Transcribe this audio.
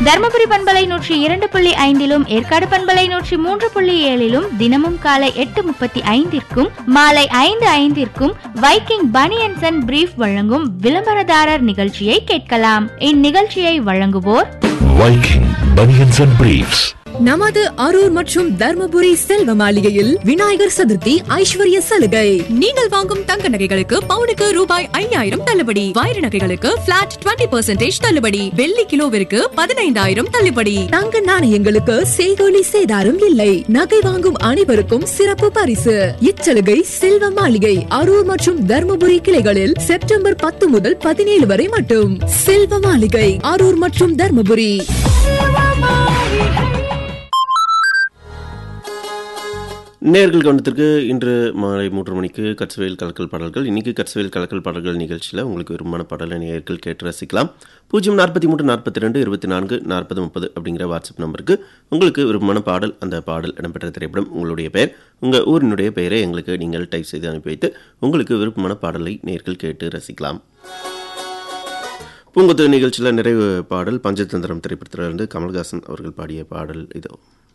தருமபுரி பண்பலை நூற்றி இரண்டு புள்ளி ஐந்திலும் ஏற்காடு பண்பலை நூற்றி மூன்று புள்ளி ஏழிலும் தினமும் காலை எட்டு முப்பத்தி ஐந்திற்கும் மாலை ஐந்து ஐந்திற்கும் வைக்கிங் பனியன்சன் அண்ட் பிரீஃப் வழங்கும் விளம்பரதாரர் நிகழ்ச்சியை கேட்கலாம் இந்நிகழ்ச்சியை வழங்குவோர் Viking Bunions and Briefs. நமது அரூர் மற்றும் தர்மபுரி செல்வ மாளிகையில் விநாயகர் சதுர்த்தி ஐஸ்வர்ய சலுகை நீங்கள் வாங்கும் தங்க நகைகளுக்கு பவுனுக்கு ரூபாய் ஐயாயிரம் தள்ளுபடி வைர நகைகளுக்கு பிளாட் 20% தள்ளுபடி வெள்ளி கிலோவிற்கு பதினைந்தாயிரம் தள்ளுபடி தங்க நாணயங்களுக்கு செய்கூலி சேதாரம் இல்லை நகை வாங்கும் அனைவருக்கும் சிறப்பு பரிசு இச்சலுகை செல்வ மாளிகை அரூர் மற்றும் தர்மபுரி கிளைகளில் செப்டம்பர் பத்து முதல் பதினேழு வரை மட்டும் செல்வ மாளிகை அரூர் மற்றும் தர்மபுரி நேர்கள் கவனத்திற்கு இன்று மாலை மூன்று மணிக்கு கட்சவேல் கலக்கல் பாடல்கள் இன்னைக்கு கட்சவேல் கலக்கல் பாடல்கள் நிகழ்ச்சியில் உங்களுக்கு விரும்பமான பாடலை நேர்கள் கேட்டு ரசிக்கலாம் பூஜ்ஜியம் நாற்பத்தி மூன்று நாற்பத்தி ரெண்டு இருபத்தி நான்கு நாற்பது முப்பது அப்படிங்கிற வாட்ஸ்அப் நம்பருக்கு உங்களுக்கு விரும்பமான பாடல் அந்த பாடல் இடம்பெற்ற திரைப்படம் உங்களுடைய பெயர் உங்கள் ஊரினுடைய பெயரை எங்களுக்கு நீங்கள் டைப் செய்து அனுப்பி வைத்து உங்களுக்கு விருப்பமான பாடலை நேர்கள் கேட்டு ரசிக்கலாம் பூங்கொத்து நிகழ்ச்சியில் நிறைவு பாடல் பஞ்சதந்திரம் திரைப்படத்திலிருந்து கமல்ஹாசன் அவர்கள் பாடிய பாடல் இதோ